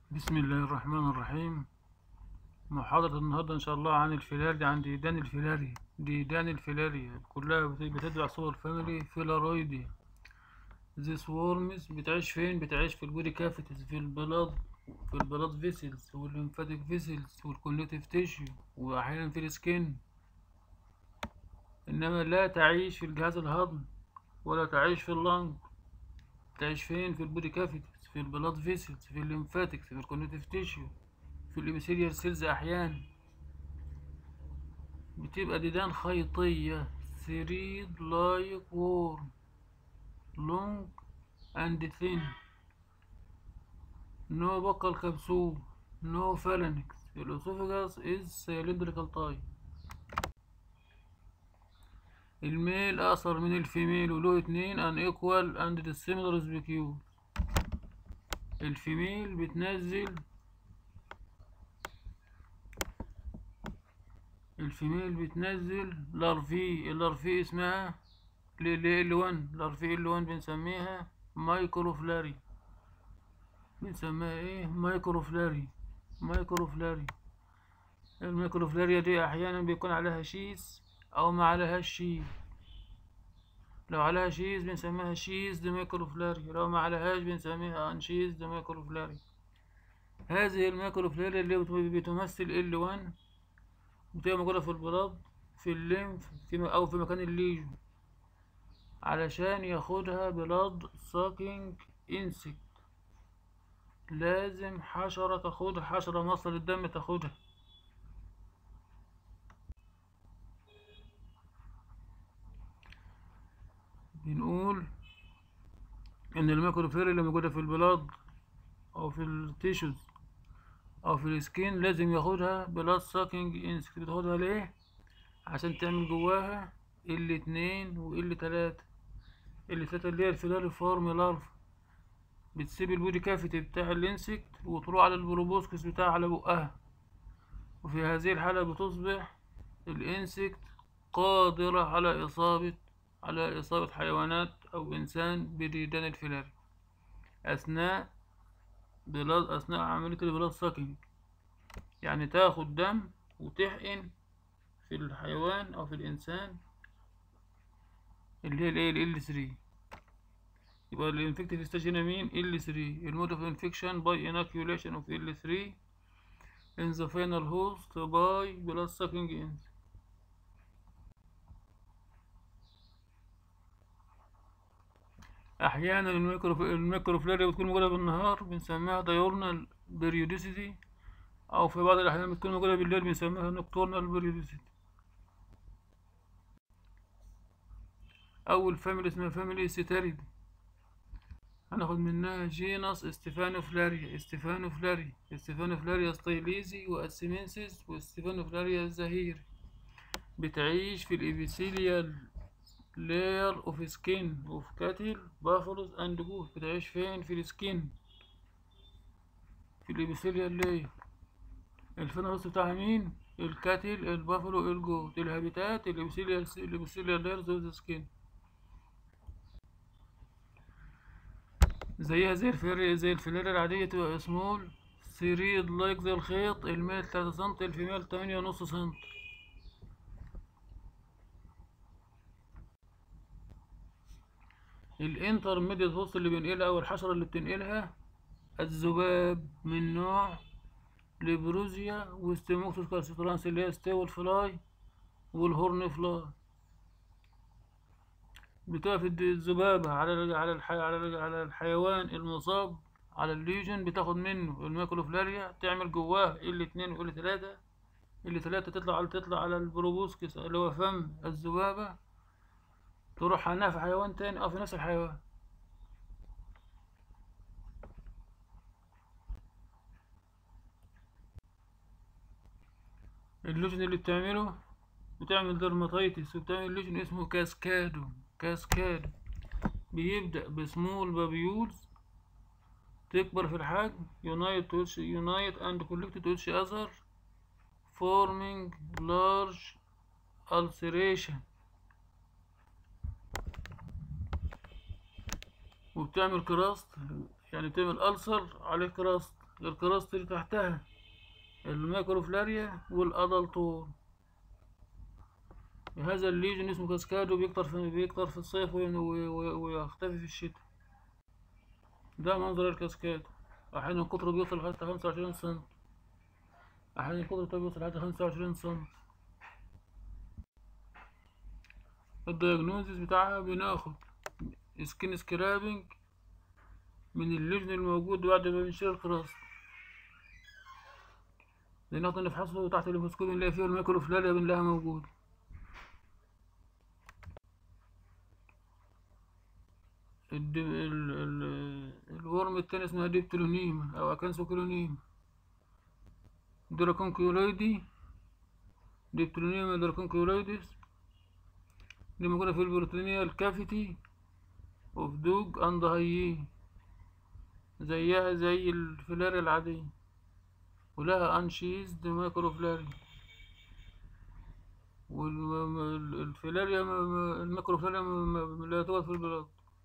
بسم الله الرحمن الرحيم محاضرة النهاردة إن شاء الله عن الفيلاري عن ديدان الفيلاري ديدان الفيلاري كلها بت- بتدعى صور فاميلي فيلارويدي This worms بتعيش فين؟ بتعيش في البودي كافيتيز في البلاد في البلاد فيسلز والليمفاتيك فيسلز والكونكتيف تيشيو وأحيانا في السكين إنما لا تعيش في الجهاز الهضمي ولا تعيش في اللنج تعيش فين؟ في البودي كافيتيز في البلاد فيسلز في الليمفاتيك في الكونكتيف تيشيو في الإبيثيليال سيلز أحيانا بتبقى ديدان خيطية ثريد لايك وورم long and thin no buccal capsule no phalanx الأسوفجاس is cylindrical type الميل أقصر من الفيميل وله اتنين unequal and dissimilar specules الفيميل بتنزل الفيميل بتنزل لارفي اللارفي اسمها ال 1 لارفي ال 1 بنسميها مايكروفلاري بنسميها ايه مايكروفلاري مايكروفلاري الميكروفلاريا دي احيانا بيكون عليها شيز او ما عليهاش شيز لو عليها شيز بنسميها شيز دي ميكروفلاري لو ما عليهاش بنسميها انشيز دي ميكروفلاري هذه الميكروفلاريا اللي بت- بتمثل ال 1 بتبقى موجودة في البلاد في الليمف في م- أو في مكان الليجو علشان ياخدها بلاد ساكينج انسكت لازم حشرة تاخدها حشرة مصل الدم تاخدها بنقول إن الميكروفيري اللي موجودة في البلاد أو في التيشوز أو في السكين لازم ياخدها بلاد ساكينج انسكت بتاخدها ليه؟ عشان تعمل جواها ال اتنين وال تلاتة ال تلاتة اللي هي الفيلاري فورم لارفا بتسيب البودي كافيتي بتاع الانسكت وتروح على البروبوسكس بتاعها على بقها وفي هذه الحالة بتصبح الانسكت قادرة على إصابة على إصابة حيوانات أو إنسان بديدان الفيلاري أثناء بلاد أثناء عملية البلاد ساكينج يعني تاخد دم وتحقن في الحيوان أو في الإنسان اللي هي الايه ال 3 يبقى الانفكتيف ستيج هنا مين ال 3 المود اوف انفكشن باي اناكيوليشن اوف ال 3 in the final host by blood sucking ends احيانا الميكرو الميكروفلاريا بتكون موجوده بالنهار بنسميها diurnal periodicity او في بعض الاحيان بتكون موجوده بالليل بنسميها nocturnal periodicity اول فاميلي اسمها فاميلي سيتاريد هناخد منها جينس استيفانوفلاريا استيفانوفلاريا استيفانوفلاريا ستايليزي واسيمنسيس واستيفانوفلاريا الزهيري بتعيش في الابيثيليال لاير اوف سكين اوف كاتل بافلوز اند جوت بتعيش فين في السكين في الابيثيليال لاير الفينوس بتاعها مين الكاتل البافلو الجوت الهابيتات الابيثيليال الابيثيليال لايرز اوف سكين زيها زي الفير زي الفيلاريا العادية تبقى سمول سريد لايك زي الخيط الميل تلاتة سنتي الفيميل تمانية ونص سنتي الانترميديت هوست اللي بينقلها او الحشرة اللي بتنقلها الذباب من نوع ليبروزيا وستيموكسوس كالسيترانس اللي هي ستيول فلاي والهورن فلاي بتقف الذبابة على ال- على الحي... على ال- على الحيوان المصاب على الليجن بتاخد منه الميكروفلاريا تعمل جواه ال اتنين وال تلاتة ال تلاتة تطلع على تطلع على البروبوسكس اللي هو فم الذبابة تروح عنها في حيوان تاني أو في نفس الحيوان اللوجن اللي بتعمله بتعمل درماتيتس وبتعمل لوجن اسمه كاسكادو كاسكادو بيبدأ بسمول بابيولز تكبر في الحجم يونايت تولش يونايت اند كولكت تولش اذر forming large ulceration وبتعمل كراست يعني بتعمل ألسر عليه كراست الكراست اللي تحتها الميكروفلاريا والأدلتور هذا الليجن اسمه كاسكاد وبيكتر في بيكتر في الصيف وين- وي- وي- ويختفي في الشتاء ده منظر الكاسكاد أحيانا قطره بيوصل حتى خمسة وعشرين سنت أحيانا القطر بيوصل حتى خمسة وعشرين سنت الدياجنوزيس بتاعها بناخد سكين سكرابنج من اللجن الموجود بعد ما بنشيل الكراست بناخد نفحصه تحت الميكروسكوب نلاقي فيه الميكروفلاريا بنلاقيها موجودة الد... ال... ال... الورم التاني اسمها ديبتلونيم أو أكانسوكلونيم دراكونكيولويدي ديبتلونيم دراكونكيولويدس دي موجودة في البروتينيال كافيتي اوف دوج اند هايين زيها زي الفلاريا العادية ولها انشيزد مايكروفلاريا والفلاريا الميكروفلاريا لا توجد في البلاد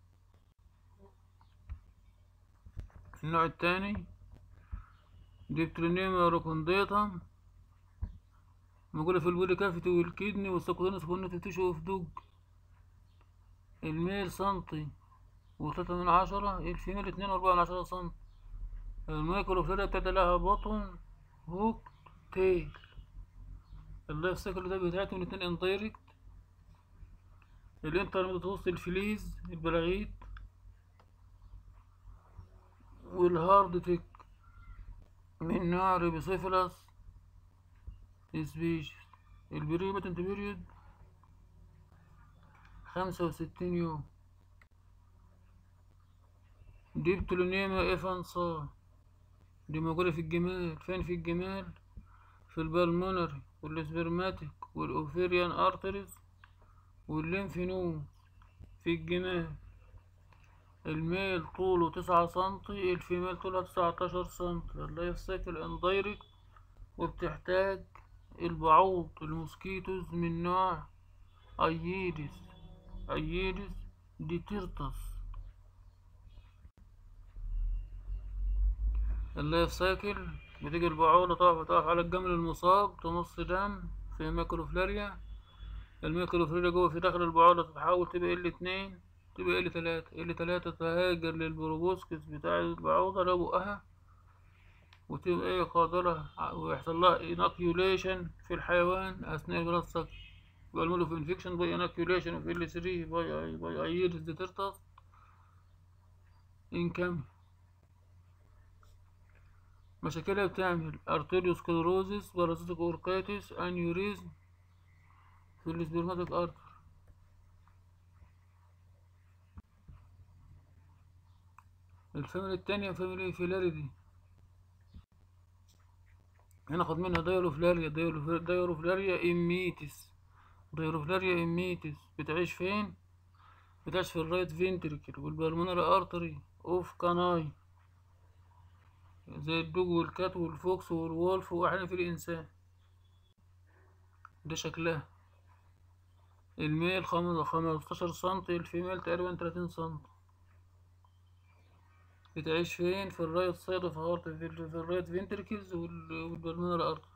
النوع الثاني ديبترونيما روكونديتم موجودة في البودي كافيتي والكدني والسكوتينس كونتيف تيشو اوف دوج الميل سنتي وتلاتة من عشرة الفيميل اتنين وأربعة من عشرة سنتي الميكروفلاريا بتاعتها لها بطن هوك تيل اللايف سايكل ده بتاعتهم الاتنين اندايركت الانترميديت وسط الفليز البلاغيت والهارد تيك من نوع ريبيسيفلاس سبيشيز البريمتنت بيريود خمسة وستين يوم دي بتلونيما إفانصا دي موجودة في الجمال فين في الجمال في البلمونري والسبرماتيك والأوفيريان أرتريز والليمف نود في الجمال الميل طوله تسعة سنتي الفيميل طولها تسعتاشر سنتي اللايف سايكل اندايركت وبتحتاج البعوض الموسكيتوز من نوع أيدس أيدس ديتيرتس اللايف سايكل بتيجي البعوضة تقف تقف على الجمل المصاب تمص دم في ميكروفلاريا الميكروفلاريا جوه في داخل البعوضة تتحول تبقى ال اتنين تبقى ال تلاتة ال تلاتة تهاجر للبروبوسكس بتاع البعوضة ده بقها وتبقى ايه قادرة ويحصل لها اناكيوليشن في الحيوان أثناء البلاد سكر يعملوا له في انفكشن باي اناكيوليشن في ال 3 باي باي ايرس ديترتس انكم مشاكلها بتعمل ارتيريوسكلروزيس بارازيتيك اوركايتس انيوريزم في السبرماتيك ارتر الفاميلي التانية فاميلي فيلاريدي هناخد منها دايروفلاريا دايروفلاريا اميتس دايروفلاريا اميتس بتعيش فين بتعيش في الرايت فينتريكل والبلمونري ارتري اوف كاناي زي الدوج والكات والفوكس والولف واحيانا في الانسان ده شكلها الميل خمستاشر سنتي الفيميل تقريبا تلاتين سنتي بتعيش فين في الرايت سايد اوف هارت في, ال- في الرايت فينتركلز والبلمونري ارتري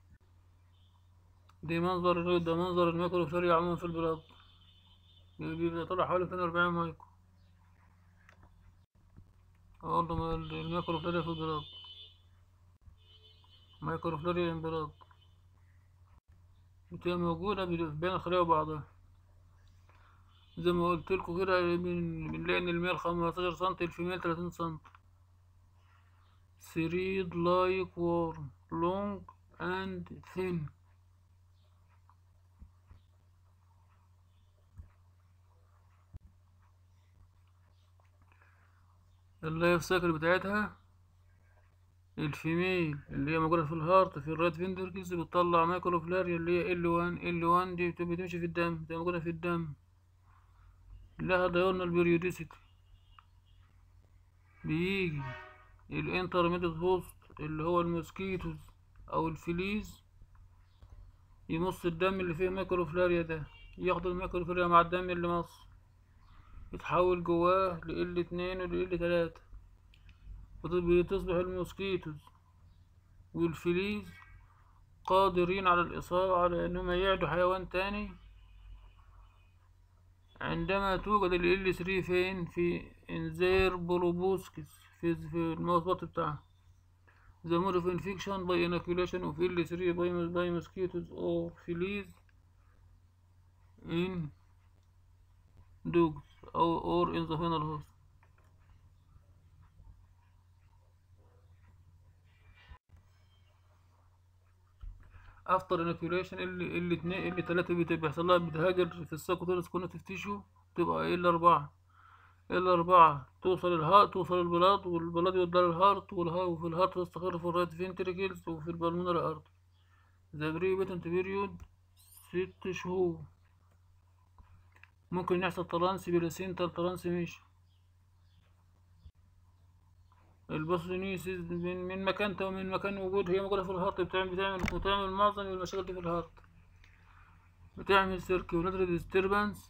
دي منظر ده منظر الميكروفلاريا عموما في البلاد بيبقى طلع حوالي اتنين وأربعين مايكرو برضه الميكروفلاريا في البلاد ميكروفلاريا انبلاد بتبقى موجودة بين الخلايا وبعضها زي ما قلت لكم كده بن- بنلاقي ان الميل خمستاشر سنتي الفيميل تلاتين سنتي سريد لايك وورم لونج اند ثين اللايف سايكل بتاعتها الفيميل اللي هي موجودة في الهارت في الرايت فينتركلز بتطلع مايكروفلاريا اللي هي ال 1 ال 1 دي بت- بتمشي في الدم بتبقى موجودة في الدم لها دايورنال بيريوديسيتي بيجي الانترميديت هوست اللي هو الموسكيتوز او الفليز يمص الدم اللي فيه مايكروفلاريا ده ياخد المايكروفلاريا مع الدم اللي مص يتحول جواه لإل اتنين ولإل تلاتة بتصبح الموسكيتوز والفليز قادرين على الإصابة على أنهم يعدوا حيوان تاني عندما توجد ال L3 فين في انذير بروبوسكس في في المواصفات بتاعها the mode of infection by inoculation of L3 by, by mosquitoes or fleas in dogs or, or in the final host افتر انوكيوليشن اللي اللي اتنين اللي تلاتة بت- بيحصل لها بتهاجر في الساكوتيرس كونكتيف تيشو تبقى ال أربعة ال أربعة توصل الهارت توصل البلاد والبلاد يوديها للهارت والها وفي الهارت تستقر في الرايت فينتريكلز وفي البلمونري ارت ذا بري بيتنت بيريود ست شهور ممكن يحصل ترانس بلاسينتال ترانسميشن الباثوجينيسيس من من مكان تو من مكان وجود هي موجودة في الهارت بتعمل بتعمل بتعمل معظم المشاكل دي في الهارت بتعمل circulatory disturbance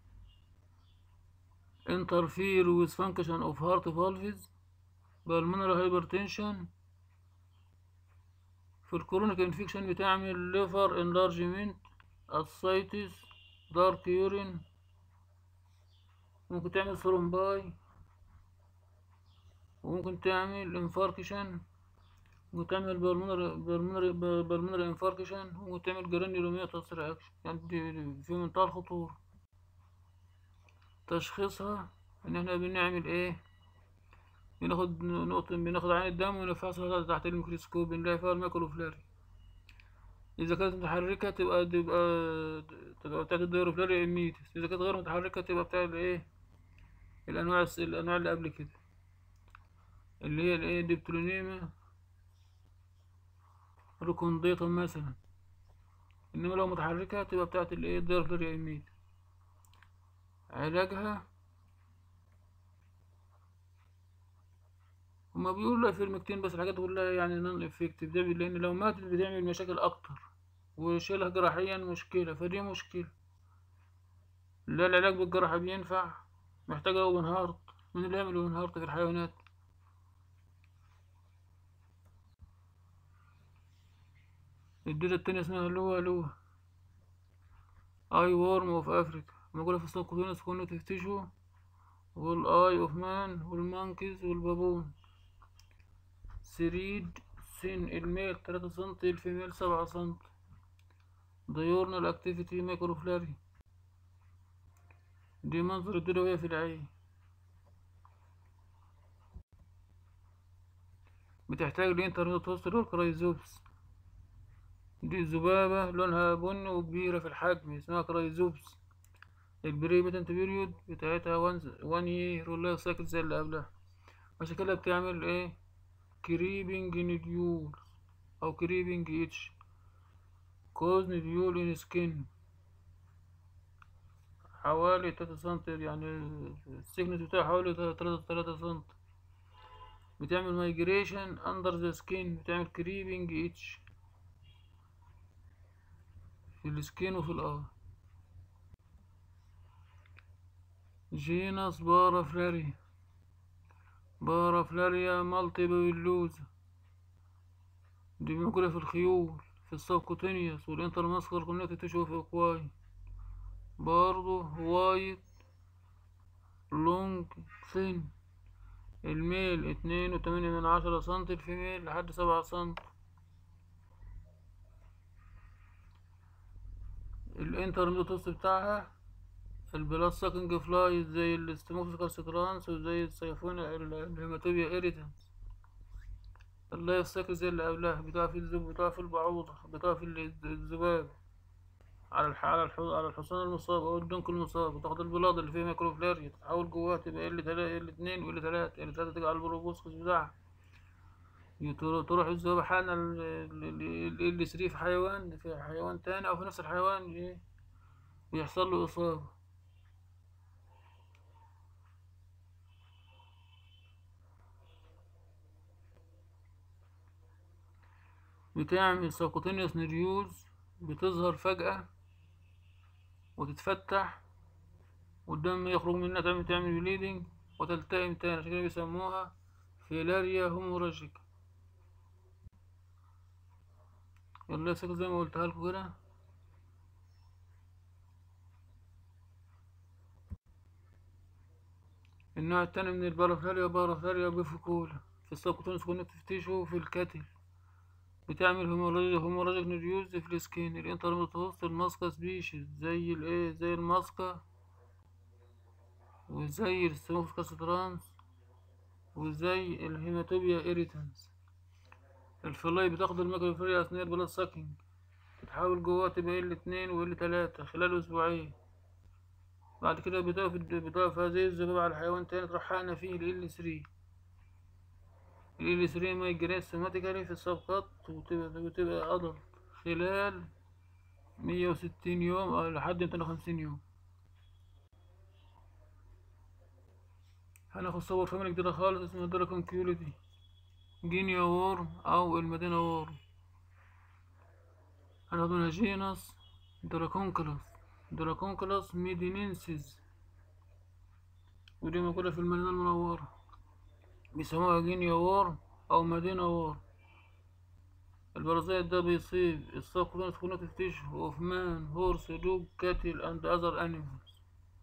interfere with function of heart valves pulmonary hypertension في الكرونيك انفكشن بتعمل liver enlargement ascites dark urine ممكن تعمل ثرومباي وممكن تعمل انفاركشن ممكن تعمل بالمونري بالمونري بالمونري انفاركشن وممكن تعمل جرانيولوميا تأثير اكشن يعني دي دي في منتهى الخطورة تشخيصها ان احنا بنعمل ايه بناخد نقطة بناخد عين الدم ونفحصها تحت الميكروسكوب بنلاقي فيها الماكروفلاري إذا كانت متحركة تبقى تبقى تبقى بتاعت الديروفلاري إميتس إذا كانت غير متحركة تبقى بتاع الإيه الأنواع الس- الأنواع اللي قبل كده اللي هي الإيه ديبترونيما روكونديتا مثلا إنما لو متحركة تبقى بتاعت الإيه الديروفلاري إميتس علاجها هما بيقولوا لا فيرمكتين بس الحاجات كلها يعني نون افكتيف ده لان لو ماتت بتعمل مشاكل اكتر وشيلها جراحيا مشكلة فدي مشكلة لا العلاج بالجراحة بينفع محتاجة اوبن هارت من اللي يعمل اوبن هارت في الحيوانات الدودة التانية اسمها لوا لوا اي وورم اوف افريكا موجودة في السبكوتينس كونكتيف تيشو والاي اوف مان والمانكيز والبابون سريد سن الميل تلاتة سنتي الفيميل سبعة سنتي ديورنال اكتيفيتي مايكروفلاري دي منظر الدودة وهي في العين بتحتاج لإنترنت توصل والكرايزوبس دي ذبابة لونها بني وكبيرة في الحجم اسمها كرايزوبس البري بيتنت بيريود بتاعتها وان يير والله ساكت زي اللي قبلها عشان كده بتعمل ايه كريبنج نديول او كريبنج اتش كوز نديول ان سكين حوالي تلاتة سنتي يعني السكنس بتاعها حوالي تلاتة تلاتة سنتي بتعمل مايجريشن اندر ذا سكين بتعمل كريبنج اتش في السكين وفي الارض جينس بارافلاري بارافلاريا مالتي بابيلوزا دي موجودة في الخيول في السبكوتينيوس والانترماسكر كونكتيف تيشو في اكواي برضو وايت لونج ثين الميل اتنين وتمانية من عشرة سنتي الفيميل لحد سبعة سنتي الانترميتوس بتاعها البلاد ساكنج فلاي زي الاستموكس سكرانس وزي السيفون الهيماتوبيا ايريتانس اللايف سايكل زي اللي قبلها بتقع في الذب بتقع في البعوضة بتقع في الذباب على الح... على الح... على الحصان المصاب او الدنك المصاب وتاخد البلاط اللي فيه ميكروفلاريا تتحول جواها تبقى ال تلاتة ال اتنين وال تلاتة ال تلاتة تيجي على البروبوسكس بتاعها يتر- تروح الذبابة حالنا ال ال في حيوان في حيوان تاني او في نفس الحيوان ي- يحصل له اصابة بتعمل ساكوتينيوس نيريوز بتظهر فجأة وتتفتح والدم يخرج منها تعمل تعمل بليدنج وتلتئم تاني عشان كده بيسموها فيلاريا هوموراجيك يلا يا زي ما قلتها لكم كده النوع التاني من البارافلاريا بارافلاريا بيفيكولا في السبكوتونس كونكتيف تيشو في الكتل بتعمل هيموراجيك هيموراجيك نيريوز في السكين الانترميتوست الماسكا سبيشيز زي الايه زي الماسكا وزي السموفكاس ترانس وزي الهيماتوبيا إيريتانس الفلاي بتاخد الميكروفيريا أثناء البلاد ساكينج بتحاول جواها تبقى ال اتنين وال تلاتة خلال أسبوعين بعد كده بتقف بتقف هذه الذبابة على حيوان تاني تروح حقنة فيه ال ال ثري ال ال ثري مايجريت سيماتيكالي في الصفقات وتبقى وتبقى أدلت خلال مية وستين يوم أو لحد ميتين وخمسين يوم هناخد صور فاميلي جديدة خالص اسمها دراكون كيوليتي جينيا وورم أو المدينة وورم هناخد منها جينس دراكونكلاس دراكونكلاس ميدينينسيس ودي موجودة في المدينة المنورة بيسموها جينيا وورم أو مدينة وورم البرازيت ده بيصيب الساكولونس كونكتيف تيشو اوف مان هورس دوج كاتل اند اذر انيمالز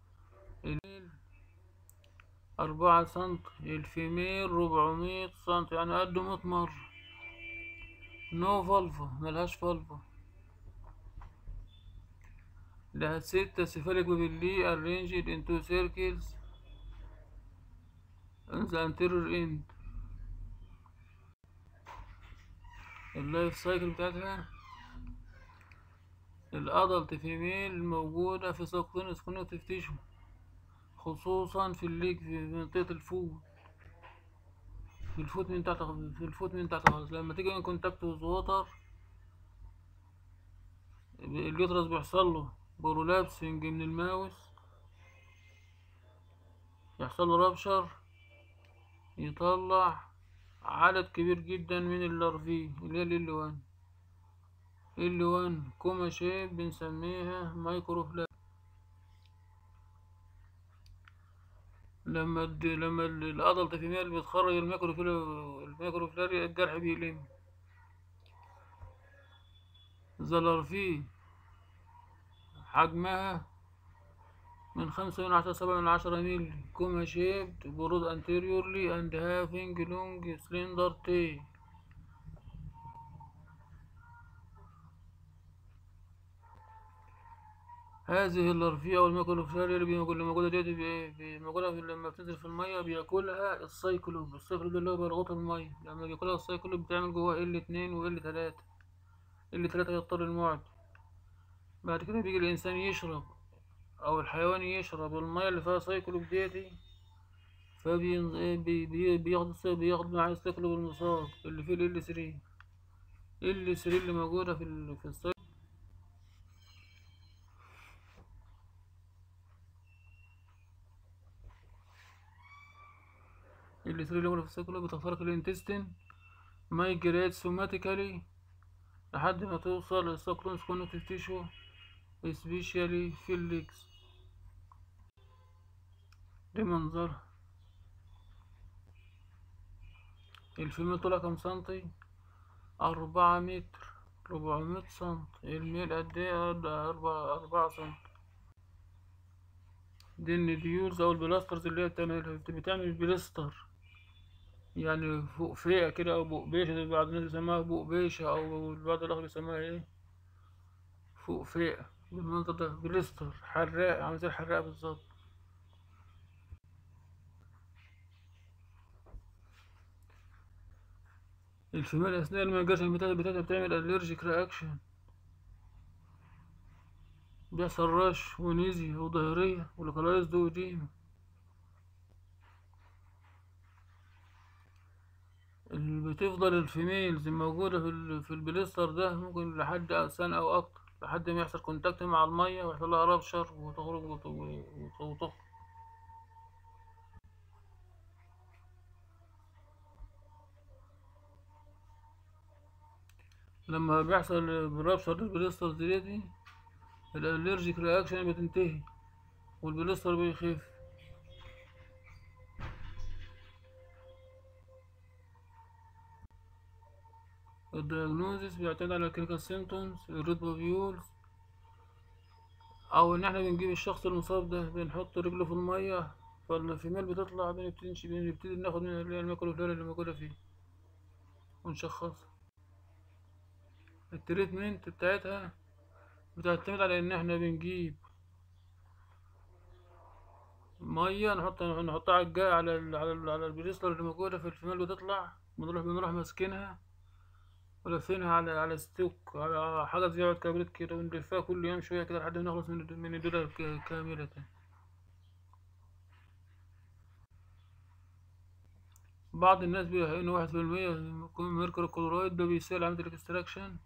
أربعة سنت الفيميل ربعمية سنت يعني قد مية مرة نو فالفا ملهاش فالفا لها ستة سيفاليك بابيلي arranged into circles in the anterior end اللايف سايكل بتاعتها الادلت فيميل موجودة في ساكتونس كونكتيف تيشو خصوصا في الليج في منطقة الفوت في الفوت من تحت في الفوت من تحت خالص لما تيجي ان كونتاكت وذ ووتر اليوترس بيحصل له برولابسنج من الماوس يحصل له رابشر يطلع عدد كبير جدا من اللارفي اللي هي ال وان ال وان كوما شيب بنسميها مايكروفلا لما الد... لما الادلت فيميل بتخرج الميكروفيلا الميكروفلاريا الجرح بيلم زلارفي حجمها من خمسة من عشرة سبعة من عشرة ميلي كوما شيبد برود anteriorly and having long slender tail هذه اللارفية أو الميكروفلاريا اللي موجودة ديت بي- موجودة في لما بتنزل في المية بياكلها السايكلوب السايكلوب ده اللي هو بيلغط المية لما بياكلها السايكلوب بتعمل جواها ال اتنين و ال تلاتة ال تلاتة يضطر المعد بعد كده بيجي الإنسان يشرب أو الحيوان يشرب المية اللي فيها سايكلوب ديتي فبي بي بي بياخد السا- بياخد معاه السايكلوب المصاب اللي فيه ال ثري ال ثري اللي موجودة في ال في السايكلوب ال ثري اللي موجودة في السايكلوب بتخترق الانتستين مايجريت سوماتيكالي لحد ما توصل للساكرونس كونكتيف تيشو especially في الليكس ده منظرها الفيميل طولها كام سنتي أربعة متر ربعمية سنت الميل قد ايه قد أربعة أربعة سنت دي النديولز أو البلاسترز اللي هي بتعمل بتعمل بلاستر يعني فوق فيقة كده أو بقبيشة بعض الناس بيسموها بقبيشة أو البعض الآخر بيسموها إيه فوق فيقة بالمنظر ده بليستر حراق عامل زي الحراق بالظبط الفيميل أثناء الميجريشن بتاعتها بتاعتها بتعمل أليرجيك رياكشن بيحصل رش ونيزيا وضهرية ولوكالايزد وديما اللي بتفضل الفيميلز موجودة في ال في البليستر ده ممكن لحد سنة أو أكتر لحد ما يحصل كونتاكت مع المية ويحصل لها رابشر وتخرج وت- وت- وتخرج لما بيحصل رابشر للبليستر دي الالرجيك رياكشن بتنتهي والبليستر بيخف الدياجنوزيس بيعتمد على الكلينيكال سيمتومز الريد بابيولز او ان احنا بنجيب الشخص المصاب ده بنحط رجله في المية فالفيميل بتطلع بنبتدي نش- بنبتدي ناخد من اللي هي الميكروفلورا اللي موجودة فيه ونشخصها التريتمنت بتاعتها بتعتمد على ان احنا بنجيب ميه نحط نحطها على الجا على ال على ال على البريسلر اللي موجوده في الفيميل بتطلع بنروح بنروح ماسكينها ولافينها على على ستوك على حاجه زي عود كبريت كده ونلفها كل يوم شويه كده لحد ما نخلص من الد- من الدوره ك- كامله بعض الناس بيحقنوا واحد في المية يكون ميركوري كلورايد ده بيسهل عملية الاكستراكشن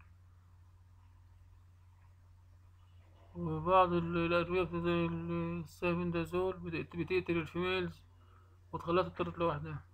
وبعض ال- الأدوية زي السافندازول بت- بتقتل الفيميلز وتخليها تطرد لوحدها